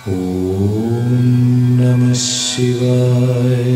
ॐ नमः शिवाय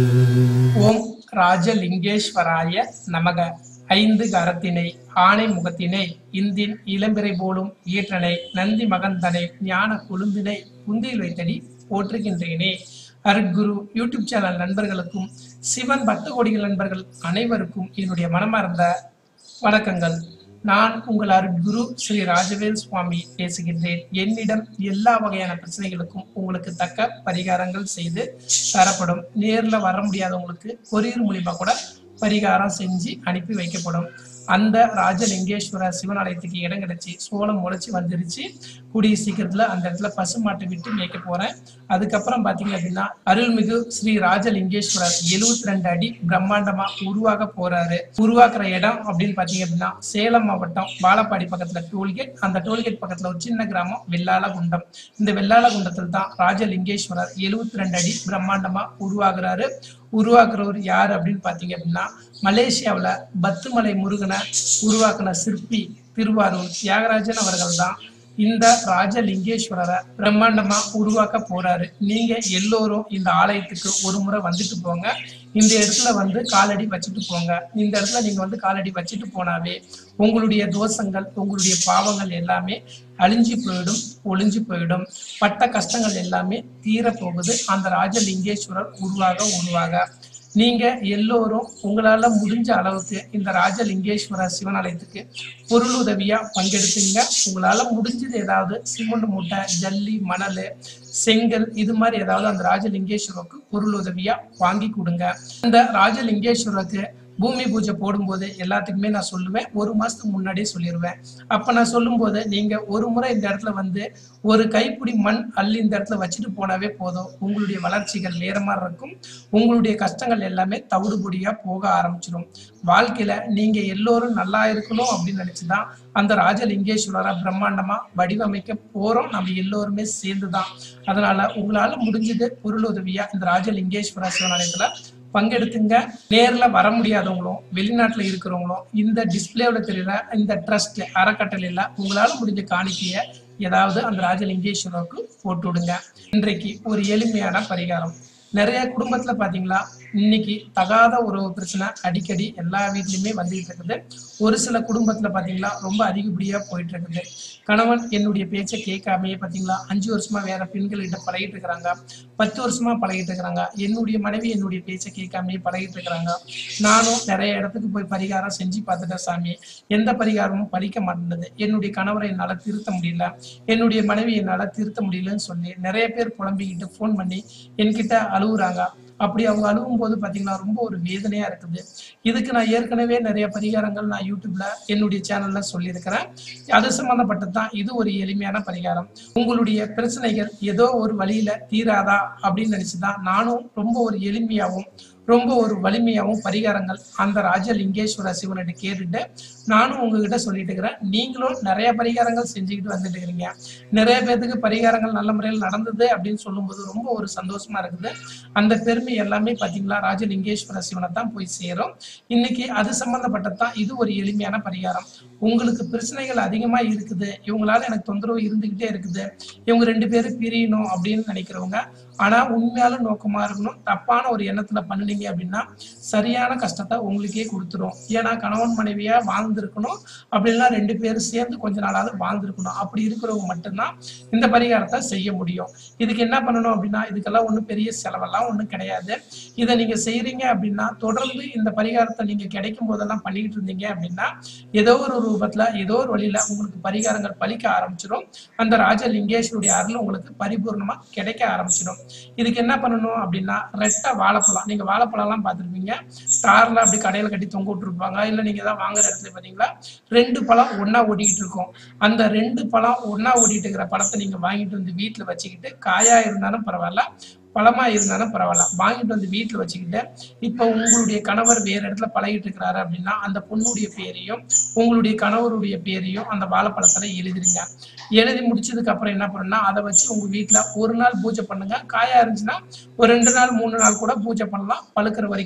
ஓம் ராஜலிங்கேஸ்வராய நமக ஐந்து கரத்தினை ஆணை முகத்தினை இந்தின் இளம்பிறை போலும் ஈற்றனை நந்தி மகந்தனை ஞான கொழுந்தினை புந்தியில் வைத்தடி போற்றுகின்றேனே அருட்குரு யூடியூப் சேனல் நண்பர்களுக்கும் சிவன் பக்த கோடிகள் நண்பர்கள் அனைவருக்கும் என்னுடைய மனமார்ந்த வணக்கங்கள் நான் உங்கள் அருட்குரு ஸ்ரீ ராஜவேல் சுவாமி பேசுகின்றேன் என்னிடம் எல்லா வகையான பிரச்சனைகளுக்கும் உங்களுக்கு தக்க பரிகாரங்கள் செய்து தரப்படும் நேர்ல வர முடியாதவங்களுக்கு கொரியர் மூலியமா கூட பரிகாரம் செஞ்சு அனுப்பி வைக்கப்படும் அந்த ராஜலிங்கேஸ்வர சிவனாலயத்துக்கு இடம் கிடைச்சி சோளம் முளைச்சி வந்துருச்சு கூடிய சீக்கிரத்துல அந்த இடத்துல பசுமாட்டை விட்டு மேய்க்க போறேன் அதுக்கப்புறம் பாத்தீங்க அப்படின்னா அருள்மிகு ஸ்ரீ ராஜலிங்கேஸ்வரர் 72 ரெண்டு அடி பிரம்மாண்டமா உருவாக போறாரு உருவாக்குற இடம் அப்படின்னு பாத்தீங்க அப்படின்னா சேலம் மாவட்டம் வாழப்பாடி பக்கத்துல டோல்கேட் அந்த டோல்கேட் பக்கத்துல ஒரு சின்ன கிராமம் வெள்ளாளகுண்டம் இந்த வெள்ளாளகுண்டத்தில் தான் ராஜலிங்கேஸ்வரர் 72 ரெண்டு அடி பிரம்மாண்டமா உருவாகுறாரு உருவாக்குறவர் யார் அப்படின்னு பாத்தீங்க அப்படின்னா மலேசியாவுல பத்துமலை முருகனை உருவாக்குன சிற்பி திருவாரூர் தியாகராஜன் அவர்கள் தான் இந்த ராஜலிங்கேஸ்வரரை பிரம்மாண்டமா உருவாக்க போறாரு நீங்க எல்லோரும் இந்த ஆலயத்துக்கு ஒரு முறை வந்துட்டு போங்க இந்த இடத்துல வந்து காலடி வச்சுட்டு போங்க இந்த இடத்துல நீங்க வந்து காலடி வச்சுட்டு போனாவே உங்களுடைய தோஷங்கள் உங்களுடைய பாவங்கள் எல்லாமே அழிஞ்சு போயிடும் ஒளிஞ்சு போயிடும் பட்ட கஷ்டங்கள் எல்லாமே தீர போகுது அந்த ராஜலிங்கேஸ்வரர் உருவாக உருவாக நீங்க எல்லோரும் உங்களால முடிஞ்ச அளவுக்கு இந்த ராஜலிங்கேஸ்வர சிவனாலயத்துக்கு பொருள் உதவியா பங்கெடுத்துங்க உங்களால முடிஞ்சது ஏதாவது சிமெண்ட் மூட்டை ஜல்லி மணல் செங்கல் இது மாதிரி ஏதாவது அந்த ராஜலிங்கேஸ்வரருக்கு பொருள் உதவியா வாங்கி கொடுங்க இந்த ராஜலிங்கேஸ்வரருக்கு பூமி பூஜை போடும்போது எல்லாத்துக்குமே நான் சொல்லுவேன் ஒரு மாசத்துக்கு முன்னாடியே சொல்லிடுவேன் அப்ப நான் சொல்லும்போது நீங்க ஒரு முறை இந்த இடத்துல வந்து ஒரு கைப்பிடி மண் அள்ளி இந்த இடத்துல வச்சுட்டு போனாவே போதும் உங்களுடைய வளர்ச்சிகள் நேரமா இருக்கும் உங்களுடைய கஷ்டங்கள் எல்லாமே தவிடுபொடியா போக ஆரம்பிச்சிடும் வாழ்க்கையில நீங்க எல்லோரும் நல்லா இருக்கணும் அப்படின்னு நினைச்சுதான் அந்த ராஜலிங்கேஸ்வரரை பிரம்மாண்டமா வடிவமைக்க போறோம் நம்ம எல்லோருமே சேர்ந்துதான் அதனால உங்களால முடிஞ்சது பொருள் உதவியா இந்த ராஜலிங்கேஸ்வர சிவனாலயத்துல பங்கெடுத்துங்க நேர்ல வர முடியாதவங்களும் வெளிநாட்டுல இருக்கிறவங்களும் இந்த டிஸ்பிளேவில் தெரியுற இந்த ட்ரஸ்ட் அறக்கட்டளையில உங்களால முடிஞ்ச காணிக்கைய ஏதாவது அந்த ராஜலிங்கேஸ்வரருக்கு போட்டு விடுங்க இன்றைக்கு ஒரு எளிமையான பரிகாரம் நிறைய குடும்பத்துல பாத்தீங்களா இன்னைக்கு தகாத உறவு பிரச்சனை அடிக்கடி எல்லா வீட்லயுமே வந்துகிட்டு இருக்குது ஒரு சில குடும்பத்துல பாத்தீங்களா ரொம்ப அதிகப்படியா போயிட்டு இருக்குது கணவன் என்னுடைய பேச்சை கேட்காமயே பாத்தீங்களா அஞ்சு வருஷமா வேற பெண்கள்கிட்ட பழகிட்டு இருக்கிறாங்க பத்து வருஷமா பழகிட்டு இருக்கிறாங்க என்னுடைய மனைவி என்னுடைய பேச்சை கேட்காமயே பழகிட்டு இருக்கிறாங்க நானும் நிறைய இடத்துக்கு போய் பரிகாரம் செஞ்சு பார்த்துட்டேன் சாமி எந்த பரிகாரமும் பலிக்க மாட்டேங்குது என்னுடைய கணவரை என்னால திருத்த முடியல என்னுடைய மனைவி என்னால திருத்த முடியலன்னு சொல்லி நிறைய பேர் புலம்பிக்கிட்டு ஃபோன் பண்ணி என்கிட்ட அழுகுறாங்க அப்படி அவங்க அழுகும் போது பாத்தீங்கன்னா ரொம்ப ஒரு வேதனையா இருக்குது இதுக்கு நான் ஏற்கனவே நிறைய பரிகாரங்கள் நான் யூடியூப்ல என்னுடைய சேனல்ல சொல்லியிருக்கிறேன் அது சம்பந்தப்பட்டது தான் இது ஒரு எளிமையான பரிகாரம் உங்களுடைய பிரச்சனைகள் ஏதோ ஒரு வழியில தீராதா அப்படின்னு நினைச்சுதான் நானும் ரொம்ப ஒரு எளிமையாவும் ரொம்ப ஒரு வலிமையாகவும் பரிகாரங்கள் அந்த ராஜலிங்கேஸ்வர சிவன்கிட்ட கேட்டுட்டு நானும் உங்ககிட்ட சொல்லிட்டு இருக்கிறேன் நீங்களும் நிறைய பரிகாரங்கள் செஞ்சுக்கிட்டு வந்துட்டு இருக்கிறீங்க நிறைய பேர்த்துக்கு பரிகாரங்கள் நல்ல முறையில் நடந்தது அப்படின்னு சொல்லும்போது ரொம்ப ஒரு சந்தோஷமா இருக்குது அந்த பெருமை எல்லாமே பாத்தீங்களா ராஜலிங்கேஸ்வர சிவனை தான் போய் சேரும் இன்னைக்கு அது சம்பந்தப்பட்டது தான் இது ஒரு எளிமையான பரிகாரம் உங்களுக்கு பிரச்சனைகள் அதிகமா இருக்குது இவங்களால எனக்கு தொந்தரவு இருந்துகிட்டே இருக்குது இவங்க ரெண்டு பேரும் பிரியணும் அப்படின்னு நினைக்கிறவங்க ஆனா உண்மையால நோக்கமா இருக்கணும் தப்பான ஒரு எண்ணத்துல பண்ணுனீங்க அப்படின்னா சரியான கஷ்டத்தை உங்களுக்கே கொடுத்துரும் ஏன்னா கணவன் மனைவியா வாழ்ந்திருக்கணும் அப்படின்னா ரெண்டு பேரும் சேர்ந்து கொஞ்ச நாளாவது வாழ்ந்திருக்கணும் அப்படி இருக்கிறவங்க மட்டும்தான் இந்த பரிகாரத்தை செய்ய முடியும் இதுக்கு என்ன பண்ணணும் அப்படின்னா இதுக்கெல்லாம் ஒன்றும் பெரிய செலவெல்லாம் ஒன்றும் கிடையாது இதை நீங்க செய்றீங்க அப்படின்னா தொடர்ந்து இந்த பரிகாரத்தை நீங்க கிடைக்கும் போதெல்லாம் பண்ணிக்கிட்டு இருந்தீங்க அப்படின்னா ஏதோ ஒரு ரூபத்துல ஏதோ ஒரு வழியில உங்களுக்கு பரிகாரங்கள் பலிக்க ஆரம்பிச்சிடும் அந்த ராஜலிங்கேஸ்வருடைய அருள் உங்களுக்கு பரிபூர்ணமா கிடைக்க ஆரம்பிச்சிடும் இதுக்கு என்ன பண்ணணும் அப்படின்னா ரெட்டை வாழைப்பழம் நீங்க வாழைப்பழம் எல்லாம் பார்த்துருப்பீங்க கார்ல அப்படி கடையில கட்டி தொங்க விட்டுருப்பாங்க இல்ல நீங்க தான் வாங்குற இடத்துல பாத்தீங்களா ரெண்டு பழம் ஒண்ணா ஓடிக்கிட்டு இருக்கும் அந்த ரெண்டு பழம் ஒண்ணா ஓடிட்டு இருக்கிற பழத்தை நீங்க வாங்கிட்டு வந்து வீட்டுல வச்சுக்கிட்டு காயா இருந்தாலும் பரவாயில்ல பழமா இருந்தாலும் பரவாயில்ல வாங்கிட்டு வந்து வீட்டுல வச்சுக்கிட்டு இப்ப உங்களுடைய கணவர் வேற இடத்துல பழகிட்டு இருக்கிறாரு அப்படின்னா அந்த பொண்ணுடைய பேரையும் உங்களுடைய கணவருடைய பேரையும் அந்த வாழைப்பழத்துல எழுதிருங்க எழுதி முடிச்சதுக்கு அப்புறம் என்ன பண்ணணும்னா அதை வச்சு உங்க வீட்டுல ஒரு நாள் பூஜை பண்ணுங்க காயா இருந்துச்சுன்னா ஒரு ரெண்டு நாள் மூணு நாள் கூட பூஜை பண்ணலாம் பழுக்கிற வரைக்கும்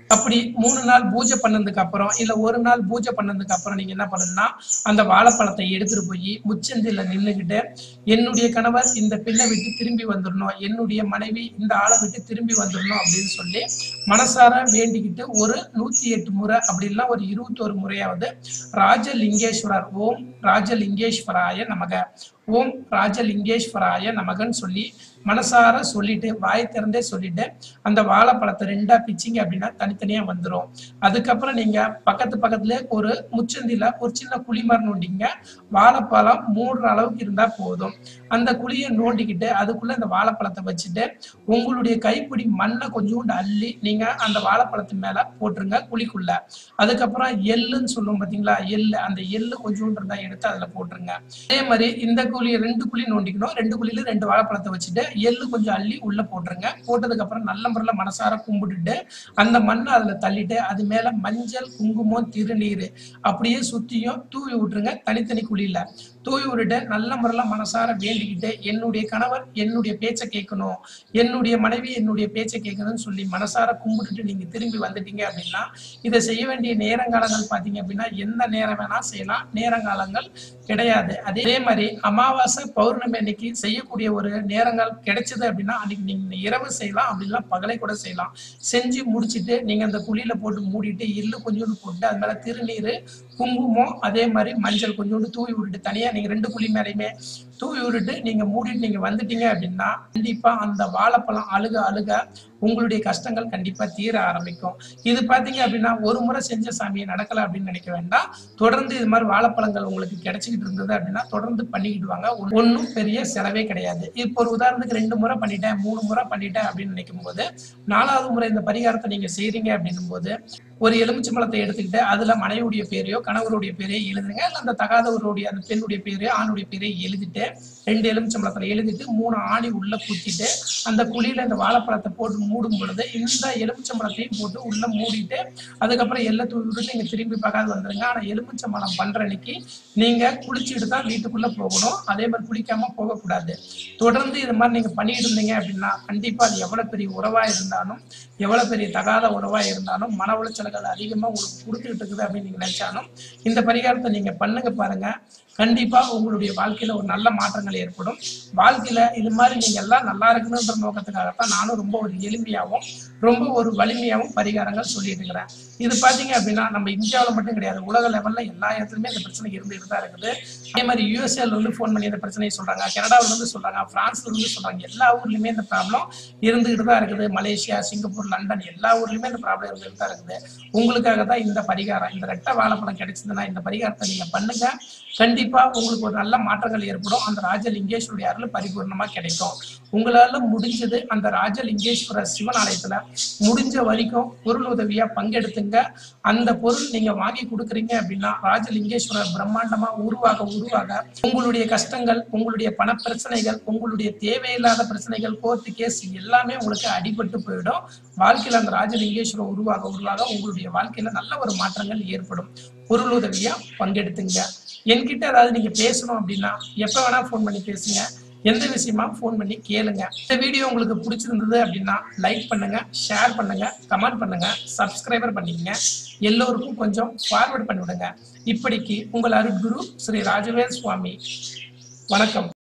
அப்படி மூணு நாள் பூஜை பண்ணதுக்கு அப்புறம் இல்ல ஒரு நாள் பூஜை பண்ணதுக்கு அப்புறம் நீங்க என்ன பண்ணணும்னா அந்த வாழைப்பழத்தை எடுத்துட்டு போய் முச்சந்தில நின்னுகிட்டு என்னுடைய கணவர் இந்த பெண்ணை விட்டு திரும்பி வந்துடணும் என்னுடைய மனைவி இந்த ஆளை விட்டு திரும்பி வந்துடணும் அப்படின்னு சொல்லி மனசார வேண்டிக்கிட்டு ஒரு நூத்தி எட்டு முறை அப்படி இல்லைன்னா ஒரு இருபத்தோரு முறையாவது ராஜலிங்கேஸ்வரர் ஓம் ராஜலிங்கேஸ்வராய நமக ஓம் ராஜலிங்கேஸ்வராய நமகன்னு சொல்லி மனசார சொல்லிட்டு வாய் திறந்தே சொல்லிட்டு அந்த வாழைப்பழத்தை ரெண்டா பிச்சிங்க அப்படின்னா தனித்தனியா வந்துடும் அதுக்கப்புறம் நீங்க பக்கத்து பக்கத்துல ஒரு முச்சந்தில ஒரு சின்ன குழி மாதிரி நோண்டிங்க வாழைப்பழம் மூடுற அளவுக்கு இருந்தா போதும் அந்த குழியை நோண்டிக்கிட்டு அதுக்குள்ள இந்த வாழைப்பழத்தை வச்சுட்டு உங்களுடைய கைப்பிடி மண்ணை கொஞ்சோண்டு அள்ளி நீங்க அந்த வாழைப்பழத்து மேல போட்டுருங்க குழிக்குள்ள அதுக்கப்புறம் எள்ளுன்னு சொல்லுவோம் பாத்தீங்களா எள்ளு அந்த எள்ளு கொஞ்சோண்டு இருந்தா எடுத்து அதுல போட்டுருங்க அதே மாதிரி இந்த குழியை ரெண்டு குழி நோண்டிக்கணும் ரெண்டு குழியில ரெண்டு வாழைப்பழத்தை வச்சுட்டு எள்ளு கொஞ்சம் அள்ளி உள்ள போட்டுருங்க போட்டதுக்கு அப்புறம் நல்ல முறையில் மனசார கும்பிட்டுட்டு அந்த மண்ணை அதுல தள்ளிட்டு அது மேல மஞ்சள் குங்குமம் திருநீர் அப்படியே சுத்தியும் தூவி விட்டுருங்க தனித்தனி குழியில தூவி விட்டுட்டு நல்ல முறையில் மனசார வேண்டிக்கிட்டு என்னுடைய கணவர் என்னுடைய பேச்சை கேட்கணும் என்னுடைய மனைவி என்னுடைய பேச்சை கேட்கணும்னு சொல்லி மனசார கும்பிட்டுட்டு நீங்க திரும்பி வந்துட்டீங்க அப்படின்னா இதை செய்ய வேண்டிய நேரங்காலங்கள் பார்த்தீங்க அப்படின்னா எந்த நேரம் வேணா செய்யலாம் நேரங்காலங்கள் கிடையாது அதே மாதிரி அமாவாசை பௌர்ணமி அன்னைக்கு செய்யக்கூடிய ஒரு நேரங்கள் கிடைச்சது அப்படின்னா அன்னைக்கு நீங்க இரவு செய்யலாம் அப்படின்னா பகலை கூட செய்யலாம் செஞ்சு முடிச்சிட்டு நீங்க அந்த குழியில போட்டு மூடிட்டு எள்ளு கொஞ்சோண்டு போட்டு அது மேல திருநீர் குங்குமம் அதே மாதிரி மஞ்சள் கொஞ்சோண்டு தூவி விட்டுட்டு தனியா நீங்க ரெண்டு குழி மேலையுமே தூவி விட்டுட்டு நீங்க மூடிட்டு நீங்க வந்துட்டீங்க அப்படின்னா கண்டிப்பா அந்த வாழைப்பழம் அழுக அழுக உங்களுடைய கஷ்டங்கள் கண்டிப்பா தீர ஆரம்பிக்கும் இது பாத்தீங்க அப்படின்னா ஒரு முறை செஞ்ச சாமியை நடக்கல அப்படின்னு நினைக்க வேண்டாம் தொடர்ந்து இது மாதிரி வாழைப்பழங்கள் உங்களுக்கு கிடைச்சிக்கிட்டு இருந்தது அப்படின்னா தொடர்ந்து பண்ணிக்கிட்டு வாங்க ஒன்றும் பெரிய செலவே கிடையாது இப்போ ஒரு உதாரணத்துக்கு ரெண்டு முறை பண்ணிட்டேன் மூணு முறை பண்ணிட்டேன் அப்படின்னு நினைக்கும் போது நாலாவது முறை இந்த பரிகாரத்தை நீங்க செய்றீங்க அப்படின்னும் போது ஒரு எலுமிச்சம்பழத்தை எடுத்துக்கிட்டு அதுல மனைவியுடைய பேரையோ கணவருடைய பேரையோ எழுதுங்க இல்ல அந்த தகாதவருடைய அந்த பெண்ணுடைய பேரையோ ஆணுடைய பேரையோ எழுதிட்டு ரெண்டு எலுமிச்சம்பழத்துல எழுதிட்டு மூணு ஆணி உள்ள குத்திட்டு அந்த குழியில இந்த வாழைப்பழத்தை போட்டு மூடும் பொழுது இந்த எலுமிச்சம்பழத்தையும் போட்டு உள்ள மூடிட்டு அதுக்கப்புறம் எல்லாம் தூவி விட்டு நீங்க திரும்பி பார்க்காது வந்துருங்க ஆனா எலுமிச்சம்பழம் பண்ற அன்னைக்கு நீங்க குளிச்சுட்டு தான் வீட்டுக்குள்ள போகணும் அதே மாதிரி குளிக்காம போகக்கூடாது தொடர்ந்து இது மாதிரி நீங்க பண்ணிட்டு இருந்தீங்க அப்படின்னா கண்டிப்பா அது எவ்வளவு பெரிய உறவா இருந்தாலும் எவ்வளவு பெரிய தகாத உறவா இருந்தாலும் மன உளைச்சல்கள் அதிகமா உங்களுக்கு கொடுத்துக்கிட்டு இருக்குது அப்படின்னு நீங்க நினைச்சாலும் இந்த பரிகாரத்தை நீங்க பண்ணுங்க பாருங்க கண்டிப்பா உங்களுடைய வாழ்க்கையில ஒரு நல்ல மாற்றங்கள் ஏற்படும் வாழ்க்கையில இது மாதிரி நீங்க எல்லாம் நல்லா இருக்கணுன்ற நோக்கத்துக்காகத்தான் நானும் ரொம்ப ஒரு எளிமையாகவும் ரொம்ப ஒரு வலிமையாகவும் பரிகாரங்கள் சொல்லிட்டு இருக்கிறேன் இது பாத்தீங்க அப்படின்னா நம்ம இந்தியாவில் மட்டும் கிடையாது உலக லெவல்ல எல்லா இடத்துலயுமே இந்த பிரச்சனை இருந்துகிட்டு தான் இருக்குது அதே மாதிரி யூஎஸ்ஏல இருந்து ஃபோன் பண்ணி இந்த பிரச்சனையை சொல்றாங்க கனடாவில இருந்து சொல்றாங்க பிரான்ஸ்ல இருந்து சொல்றாங்க எல்லா ஊர்லயுமே இந்த ப்ராப்ளம் இருந்துகிட்டு தான் இருக்குது மலேசியா சிங்கப்பூர் லண்டன் எல்லா ஊர்லயுமே இந்த ப்ராப்ளம் இருந்துகிட்டு தான் இருக்குது உங்களுக்காக தான் இந்த பரிகாரம் இந்த ரெட்டை வாழைப்பழம் கிடைச்சதுன்னா இந்த பரிகாரத்தை நீங்க பண்ணுங்க கண்டிப்பா உங்களுக்கு ஒரு நல்ல மாற்றங்கள் ஏற்படும் அந்த ராஜலிங்கேஸ்வருடைய அருள் பரிபூர்ணமா கிடைக்கும் உங்களால முடிஞ்சது அந்த ராஜலிங்கேஸ்வரர் சிவன் ஆலயத்துல முடிஞ்ச வரைக்கும் பொருள் உதவியா பங்கெடுத்துங்க அந்த பொருள் நீங்க வாங்கி கொடுக்குறீங்க அப்படின்னா ராஜலிங்கேஸ்வரர் பிரம்மாண்டமா உருவாக உருவாக உங்களுடைய கஷ்டங்கள் உங்களுடைய பண பிரச்சனைகள் உங்களுடைய தேவையில்லாத பிரச்சனைகள் கோர்ட்டு கேஸ் எல்லாமே உங்களுக்கு அடிபட்டு போயிடும் வாழ்க்கையில அந்த ராஜலிங்கேஸ்வரர் உருவாக உருவாக உங்களுடைய வாழ்க்கையில நல்ல ஒரு மாற்றங்கள் ஏற்படும் பொருள் உதவியா பங்கெடுத்துங்க என்கிட்ட ஏதாவது நீங்க பேசணும் அப்படின்னா எப்ப வேணா ஃபோன் பண்ணி பேசுங்க எந்த விஷயமா ஃபோன் பண்ணி கேளுங்க இந்த வீடியோ உங்களுக்கு பிடிச்சிருந்தது அப்படின்னா லைக் பண்ணுங்க ஷேர் பண்ணுங்க கமெண்ட் பண்ணுங்க சப்ஸ்கிரைபர் பண்ணிக்கங்க எல்லோருக்கும் கொஞ்சம் ஃபார்வர்ட் பண்ணி விடுங்க இப்படிக்கு உங்கள் அருட்குரு ஸ்ரீ ராஜவேல் சுவாமி வணக்கம்